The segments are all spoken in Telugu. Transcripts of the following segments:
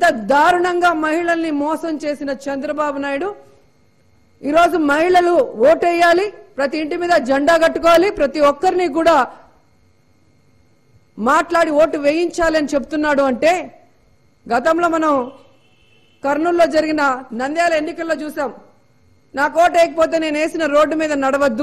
దారుణంగా మహిళల్ని మోసం చేసిన చంద్రబాబు నాయుడు ఈరోజు మహిళలు ఓటేయాలి ప్రతి ఇంటి మీద జెండా కట్టుకోవాలి ప్రతి ఒక్కరిని కూడా మాట్లాడి ఓటు వేయించాలి అని చెప్తున్నాడు అంటే గతంలో మనం కర్నూలులో జరిగిన నంద్యాల ఎన్నికల్లో చూసాం నాకు ఓటు వేయకపోతే నేను వేసిన రోడ్డు మీద నడవద్దు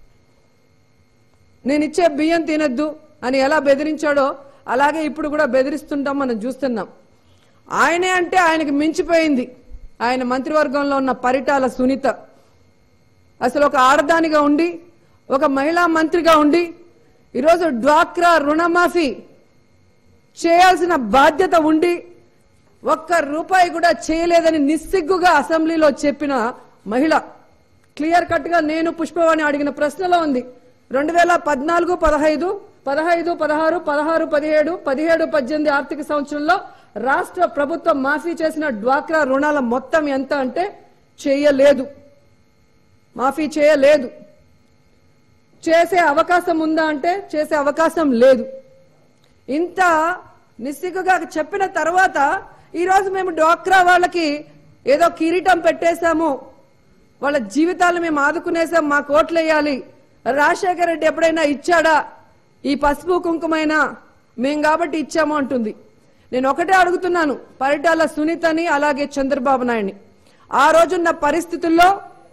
నేను ఇచ్చే బియ్యం తినద్దు అని ఎలా బెదిరించాడో అలాగే ఇప్పుడు కూడా బెదిరిస్తుంటాం మనం చూస్తున్నాం ఆయనే అంటే ఆయనకి మించిపోయింది ఆయన మంత్రివర్గంలో ఉన్న పరిటాల సునీత అసలు ఒక ఆడదానిగా ఉండి ఒక మహిళా మంత్రిగా ఉండి ఈరోజు డ్వాక్రా రుణమాఫీ చేయాల్సిన బాధ్యత ఉండి ఒక్క రూపాయి కూడా చేయలేదని నిస్సిగ్గుగా అసెంబ్లీలో చెప్పిన మహిళ క్లియర్ కట్ గా నేను పుష్పవాణి అడిగిన ప్రశ్నలో ఉంది రెండు వేల పద్నాలుగు పదహైదు పదహైదు పదహారు పదహారు పదిహేడు పదిహేడు పద్దెనిమిది ఆర్థిక సంవత్సరంలో రాష్ట్ర ప్రభుత్వం మాఫీ చేసిన డ్వాక్రా రుణాల మొత్తం ఎంత అంటే చేయలేదు మాఫీ చేయలేదు చేసే అవకాశం ఉందా అంటే చేసే అవకాశం లేదు ఇంత నిస్సిగ్గుగా చెప్పిన తర్వాత ఈరోజు మేము డ్వాక్రా వాళ్ళకి ఏదో కిరీటం పెట్టేశాము వాళ్ళ జీవితాలు మేము ఆదుకునేసాం మా కోట్లు వేయాలి రాజశేఖర రెడ్డి ఎప్పుడైనా ఇచ్చాడా ఈ పసుపు కుంకుమైనా మేం కాబట్టి ఇచ్చాము అంటుంది నేను ఒకటే అడుగుతున్నాను పరిటాల సునీతని అలాగే చంద్రబాబు నాయుడిని ఆ రోజున్న పరిస్థితుల్లో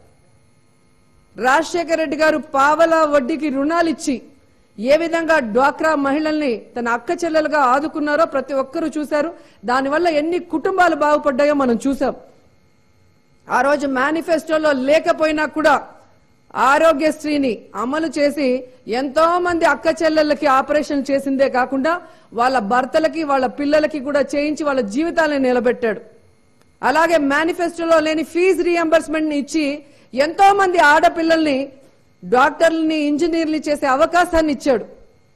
రాజశేఖర రెడ్డి గారు పావల వడ్డీకి రుణాలు ఇచ్చి ఏ విధంగా డ్వాక్రా మహిళల్ని తన అక్క చెల్లెలుగా ఆదుకున్నారో ప్రతి ఒక్కరూ చూశారు దానివల్ల ఎన్ని కుటుంబాలు బాగుపడ్డాయో మనం చూసాం ఆ రోజు మేనిఫెస్టోలో లేకపోయినా కూడా ఆరోగ్యశ్రీని అమలు చేసి ఎంతో మంది అక్క చెల్లెళ్ళకి ఆపరేషన్ చేసిందే కాకుండా వాళ్ళ భర్తలకి వాళ్ళ పిల్లలకి కూడా చేయించి వాళ్ళ జీవితాలను నిలబెట్టాడు అలాగే మేనిఫెస్టోలో లేని ఫీజు రీఎంబర్స్మెంట్ ని ఇచ్చి ఎంతో మంది ఆడపిల్లల్ని డాక్టర్లని ఇంజనీర్ని చేసే అవకాశాన్ని ఇచ్చాడు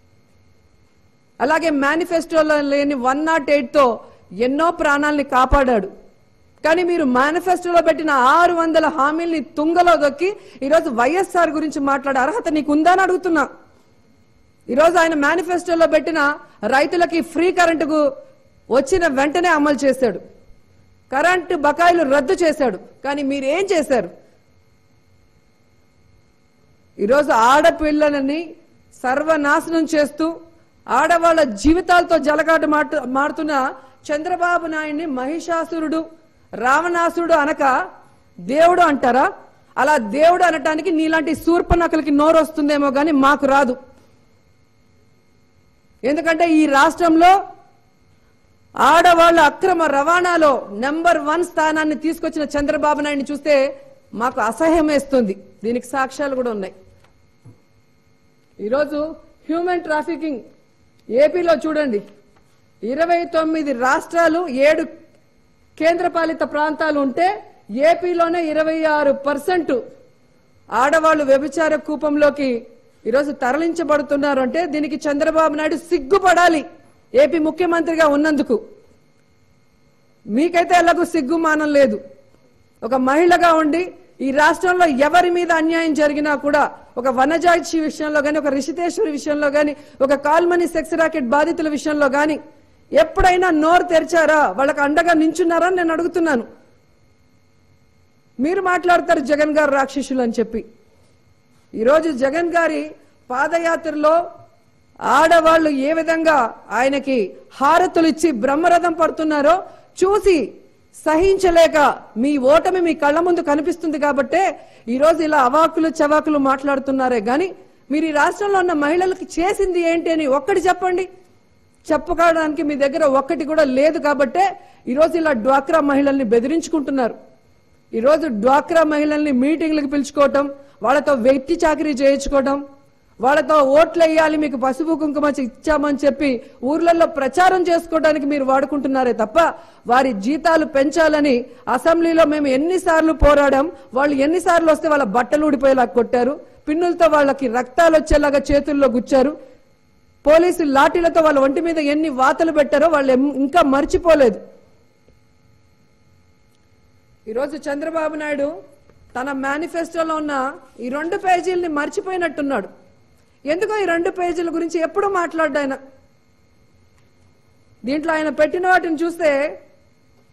అలాగే మేనిఫెస్టోలో లేని వన్ నాట్ తో ఎన్నో ప్రాణాల్ని కాపాడాడు కానీ మీరు మేనిఫెస్టోలో పెట్టిన ఆరు వందల హామీల్ని తుంగలో దొక్కి ఈరోజు వైఎస్ఆర్ గురించి మాట్లాడే అర్హత నీకు ఉందా అని అడుగుతున్నా ఈరోజు ఆయన మేనిఫెస్టోలో పెట్టిన రైతులకి ఫ్రీ కరెంటుకు వచ్చిన వెంటనే అమలు చేశాడు కరెంటు బకాయిలు రద్దు చేశాడు కానీ మీరు ఏం చేశారు ఈరోజు ఆడపిల్లలని సర్వనాశనం చేస్తూ ఆడవాళ్ళ జీవితాలతో జలగాట మాటు మారుతున్న చంద్రబాబు నాయుడిని మహిషాసురుడు రావణాసురుడు అనక దేవుడు అంటారా అలా దేవుడు అనటానికి నీలాంటి శూర్పనకలకి నోరు వస్తుందేమో కానీ మాకు రాదు ఎందుకంటే ఈ రాష్ట్రంలో ఆడవాళ్ళ అక్రమ రవాణాలో నెంబర్ వన్ స్థానాన్ని తీసుకొచ్చిన చంద్రబాబు నాయుడిని చూస్తే మాకు అసహ్యం వేస్తుంది దీనికి సాక్ష్యాలు కూడా ఉన్నాయి ఈరోజు హ్యూమన్ ట్రాఫికింగ్ ఏపీలో చూడండి ఇరవై తొమ్మిది రాష్ట్రాలు ఏడు కేంద్రపాలిత ప్రాంతాలు ఉంటే ఏపీలోనే ఇరవై ఆరు పర్సెంట్ ఆడవాళ్లు వ్యభిచార కూపంలోకి ఈరోజు తరలించబడుతున్నారు అంటే దీనికి చంద్రబాబు నాయుడు సిగ్గుపడాలి ఏపీ ముఖ్యమంత్రిగా ఉన్నందుకు మీకైతే ఎలాగూ సిగ్గుమానం లేదు ఒక మహిళగా ఉండి ఈ రాష్ట్రంలో ఎవరి మీద అన్యాయం జరిగినా కూడా ఒక వనజాక్షి విషయంలో గాని ఒక రిషితేశ్వరి విషయంలో గాని ఒక కాల్మని సెక్స్ రాకెట్ బాధితుల విషయంలో గాని ఎప్పుడైనా నోరు తెరిచారా వాళ్ళకి అండగా నించున్నారా అని నేను అడుగుతున్నాను మీరు మాట్లాడతారు జగన్ గారు రాక్షసులు అని చెప్పి ఈరోజు జగన్ గారి పాదయాత్రలో ఆడవాళ్ళు ఏ విధంగా ఆయనకి హారతులు ఇచ్చి బ్రహ్మరథం పడుతున్నారో చూసి సహించలేక మీ ఓటమి మీ కళ్ళ ముందు కనిపిస్తుంది కాబట్టే ఈరోజు ఇలా అవాకులు చవాకులు మాట్లాడుతున్నారే గాని మీరు ఈ రాష్ట్రంలో ఉన్న మహిళలకి చేసింది ఏంటి అని ఒక్కటి చెప్పండి చెప్పుకోవడానికి మీ దగ్గర ఒక్కటి కూడా లేదు కాబట్టే ఈరోజు ఇలా డ్వాక్రా మహిళల్ని బెదిరించుకుంటున్నారు ఈరోజు డ్వాక్రా మహిళల్ని మీటింగ్లకు పిలుచుకోవటం వాళ్ళతో వ్యక్తి చాకరీ చేయించుకోవటం వాళ్ళతో ఓట్లు వేయాలి మీకు పసుపు కుంకుమ ఇచ్చామని చెప్పి ఊర్లలో ప్రచారం చేసుకోవడానికి మీరు వాడుకుంటున్నారే తప్ప వారి జీతాలు పెంచాలని అసెంబ్లీలో మేము ఎన్నిసార్లు పోరాడాం వాళ్ళు ఎన్నిసార్లు వస్తే వాళ్ళ బట్టలు ఊడిపోయేలా కొట్టారు పిన్నులతో వాళ్ళకి రక్తాలు వచ్చేలాగా చేతుల్లో గుచ్చారు పోలీసు లాఠీలతో వాళ్ళ ఒంటి మీద ఎన్ని వాతలు పెట్టారో వాళ్ళు ఎం- ఇంకా మర్చిపోలేదు ఈరోజు చంద్రబాబు నాయుడు తన మేనిఫెస్టోలో ఉన్న ఈ రెండు పేజీల్ని మర్చిపోయినట్టున్నాడు ఎందుకో ఈ రెండు పేజీల గురించి ఎప్పుడూ మాట్లాడ్డా ఆయన దీంట్లో ఆయన పెట్టిన వాటిని చూస్తే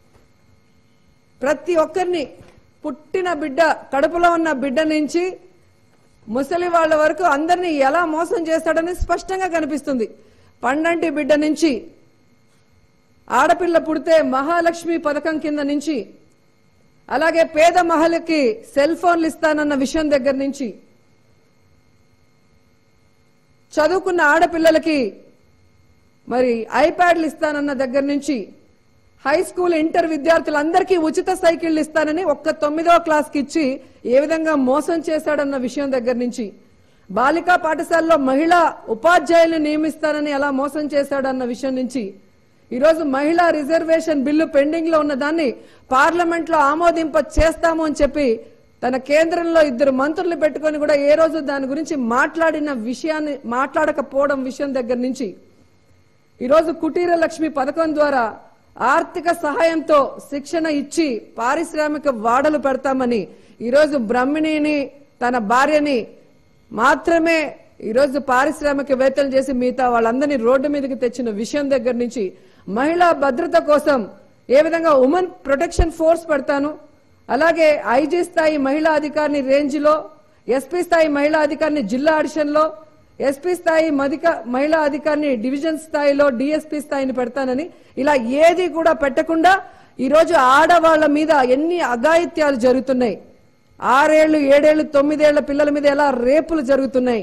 ప్రతి ఒక్కరిని పుట్టిన బిడ్డ కడుపులో ఉన్న బిడ్డ నుంచి ముసలి వాళ్ళ వరకు అందరినీ ఎలా మోసం చేస్తాడని స్పష్టంగా కనిపిస్తుంది పండంటి బిడ్డ నుంచి ఆడపిల్ల పుడితే మహాలక్ష్మి పథకం కింద నుంచి అలాగే పేద మహిళకి సెల్ ఫోన్లు ఇస్తానన్న విషయం దగ్గర నుంచి చదువుకున్న ఆడపిల్లలకి మరి ఐప్యాడ్లు ఇస్తానన్న దగ్గర నుంచి హై స్కూల్ ఇంటర్ విద్యార్థులందరికీ ఉచిత సైకిళ్లు ఇస్తానని ఒక్క తొమ్మిదవ క్లాస్కి ఇచ్చి ఏ విధంగా మోసం చేశాడన్న విషయం దగ్గర నుంచి బాలికా పాఠశాలలో మహిళా ఉపాధ్యాయులను నియమిస్తానని ఎలా మోసం చేశాడన్న విషయం నుంచి ఈరోజు మహిళా రిజర్వేషన్ బిల్లు పెండింగ్ లో ఉన్న దాన్ని పార్లమెంట్ లో ఆమోదింప చేస్తాము అని చెప్పి తన కేంద్రంలో ఇద్దరు మంత్రులు పెట్టుకొని కూడా ఏ రోజు దాని గురించి మాట్లాడిన విషయాన్ని మాట్లాడకపోవడం విషయం దగ్గర నుంచి ఈరోజు కుటీర లక్ష్మి పథకం ద్వారా ఆర్థిక సహాయంతో శిక్షణ ఇచ్చి పారిశ్రామిక వాడలు పెడతామని ఈరోజు బ్రహ్మిణిని తన భార్యని మాత్రమే ఈరోజు పారిశ్రామికవేత్తలు చేసి మిగతా వాళ్ళందరినీ రోడ్డు మీదకి తెచ్చిన విషయం దగ్గర నుంచి మహిళా భద్రత కోసం ఏ విధంగా ఉమెన్ ప్రొటెక్షన్ ఫోర్స్ పెడతాను అలాగే ఐజీ స్థాయి మహిళా అధికారిని రేంజ్లో ఎస్పీ స్థాయి మహిళా అధికారిని జిల్లా అడిషన్లో ఎస్పీ స్థాయి మధిక మహిళా అధికారిని డివిజన్ స్థాయిలో డిఎస్పీ స్థాయిని పెడతానని ఇలా ఏది కూడా పెట్టకుండా ఈరోజు ఆడవాళ్ల మీద ఎన్ని అఘాయిత్యాలు జరుగుతున్నాయి ఆరేళ్లు ఏడేళ్లు తొమ్మిదేళ్ల పిల్లల మీద ఎలా రేపులు జరుగుతున్నాయి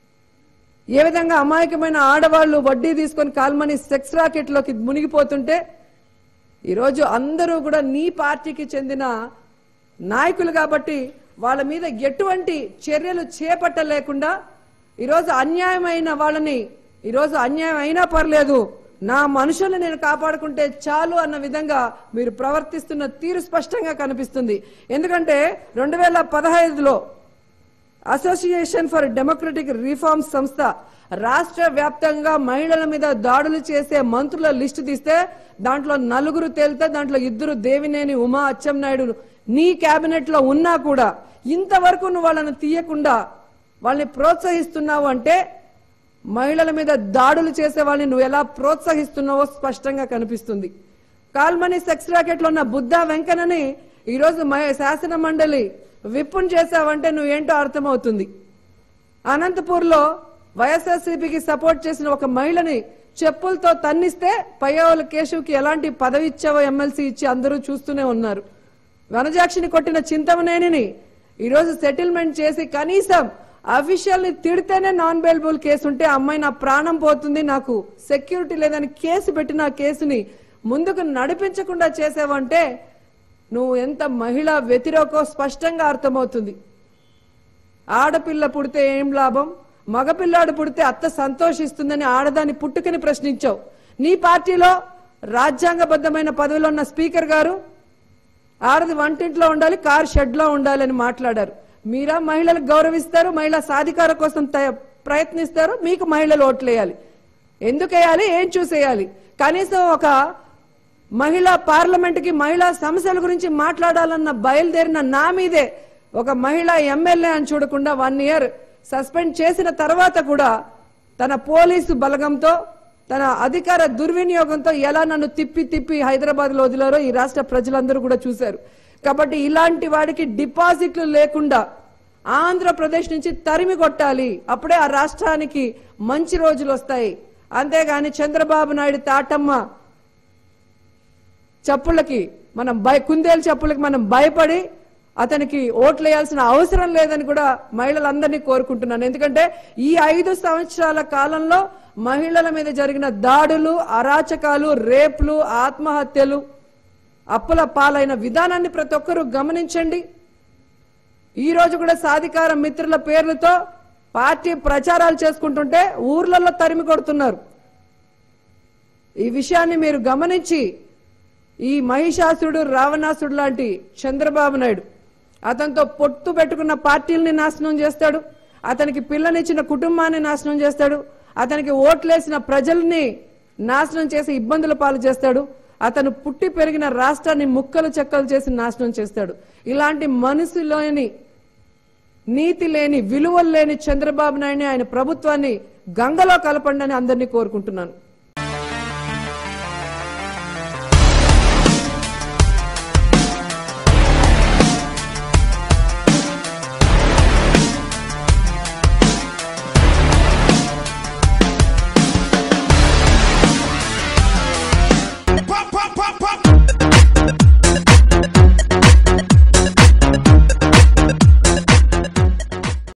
ఏ విధంగా అమాయకమైన ఆడవాళ్లు వడ్డీ తీసుకొని కాల్మని సెక్స్ రాకెట్లోకి మునిగిపోతుంటే ఈరోజు అందరూ కూడా నీ పార్టీకి చెందిన నాయకులు కాబట్టి వాళ్ళ మీద ఎటువంటి చర్యలు చేపట్టలేకుండా ఈరోజు అన్యాయమైన వాళ్ళని ఈరోజు అన్యాయం అయినా పర్లేదు నా మనుషుల్ని నేను కాపాడుకుంటే చాలు అన్న విధంగా మీరు ప్రవర్తిస్తున్న తీరు స్పష్టంగా కనిపిస్తుంది ఎందుకంటే రెండు వేల పదహైదులో అసోసియేషన్ ఫర్ డెమోక్రటిక్ రిఫార్మ్స్ సంస్థ రాష్ట్ర వ్యాప్తంగా మహిళల మీద దాడులు చేసే మంత్రుల లిస్టు తీస్తే దాంట్లో నలుగురు తేలితే దాంట్లో ఇద్దరు దేవినేని ఉమా అచ్చెన్నాయుడు నీ కేబినెట్ లో ఉన్నా కూడా ఇంతవరకు నువ్వు వాళ్ళని తీయకుండా వాళ్ళని ప్రోత్సహిస్తున్నావు అంటే మహిళల మీద దాడులు చేసే వాళ్ళని నువ్వు ఎలా ప్రోత్సహిస్తున్నావో స్పష్టంగా కనిపిస్తుంది కాల్మని సెక్స్ రాకెట్లో ఉన్న బుద్ధ వెంకన్నని ఈరోజు మ- శాసన మండలి విప్పును చేసావంటే నువ్వేంటో అర్థమవుతుంది అనంతపూర్లో వైఎస్ఆర్సీపీకి సపోర్ట్ చేసిన ఒక మహిళని చెప్పులతో తన్నిస్తే పయ్యవల కేశవ్కి ఎలాంటి పదవి ఇచ్చావో ఎమ్మెల్సీ ఇచ్చి అందరూ చూస్తూనే ఉన్నారు వనజాక్షిని కొట్టిన చింతమనేనిని ఈరోజు సెటిల్మెంట్ చేసి కనీసం అఫీషియల్ ని తిడితేనే నాన్ బెయిలబుల్ కేసు ఉంటే అమ్మాయి నా ప్రాణం పోతుంది నాకు సెక్యూరిటీ లేదని కేసు పెట్టిన ఆ కేసుని ముందుకు నడిపించకుండా చేసావంటే నువ్వు ఎంత మహిళా వ్యతిరేకో స్పష్టంగా అర్థమవుతుంది ఆడపిల్ల పుడితే ఏం లాభం మగపిల్లాడు పుడితే అత్త సంతోషిస్తుందని ఆడదాని పుట్టుకని ప్రశ్నించావు నీ పార్టీలో రాజ్యాంగబద్ధమైన పదవిలో ఉన్న స్పీకర్ గారు ఆడది వంటింట్లో ఉండాలి కార్ షెడ్ లో ఉండాలి అని మాట్లాడారు మీరా మహిళలకు గౌరవిస్తారు మహిళా సాధికార కోసం త- ప్రయత్నిస్తారు మీకు మహిళలు ఓట్లేయాలి ఎందుకు వేయాలి ఏం చూసేయాలి కనీసం ఒక మహిళా పార్లమెంట్ కి మహిళా సమస్యల గురించి మాట్లాడాలన్న బయలుదేరిన నా మీదే ఒక మహిళా ఎమ్మెల్యే అని చూడకుండా వన్ ఇయర్ సస్పెండ్ చేసిన తర్వాత కూడా తన పోలీసు బలగంతో తన అధికార దుర్వినియోగంతో ఎలా నన్ను తిప్పి తిప్పి హైదరాబాద్ లో వదిలారో ఈ రాష్ట్ర ప్రజలందరూ కూడా చూశారు కాబట్టి ఇలాంటి వాడికి డిపాజిట్లు లేకుండా ఆంధ్రప్రదేశ్ నుంచి తరిమి కొట్టాలి అప్పుడే ఆ రాష్ట్రానికి మంచి రోజులు వస్తాయి అంతేగాని చంద్రబాబు నాయుడు తాటమ్మ చెప్పులకి మనం భయ కుందేలు చెప్పులకి మనం భయపడి అతనికి ఓట్లు వేయాల్సిన అవసరం లేదని కూడా మహిళలందరినీ కోరుకుంటున్నాను ఎందుకంటే ఈ ఐదు సంవత్సరాల కాలంలో మహిళల మీద జరిగిన దాడులు అరాచకాలు రేప్లు ఆత్మహత్యలు అప్పుల పాలైన విధానాన్ని ప్రతి ఒక్కరూ గమనించండి ఈ రోజు కూడా సాధికార మిత్రుల పేర్లతో పార్టీ ప్రచారాలు చేసుకుంటుంటే ఊర్లలో తరిమి కొడుతున్నారు ఈ విషయాన్ని మీరు గమనించి ఈ మహిషాసుడు రావణాసుడు లాంటి చంద్రబాబు నాయుడు అతనితో పొత్తు పెట్టుకున్న పార్టీల్ని నాశనం చేస్తాడు అతనికి పిల్లనిచ్చిన కుటుంబాన్ని నాశనం చేస్తాడు అతనికి ఓట్లేసిన ప్రజల్ని నాశనం చేసి ఇబ్బందుల పాలు చేస్తాడు అతను పుట్టి పెరిగిన రాష్ట్రాన్ని ముక్కలు చెక్కలు చేసి నాశనం చేస్తాడు ఇలాంటి మనసులోని నీతి లేని విలువలు లేని చంద్రబాబు నాయుడిని ఆయన ప్రభుత్వాన్ని గంగలో కలపండి అని అందరినీ కోరుకుంటున్నాను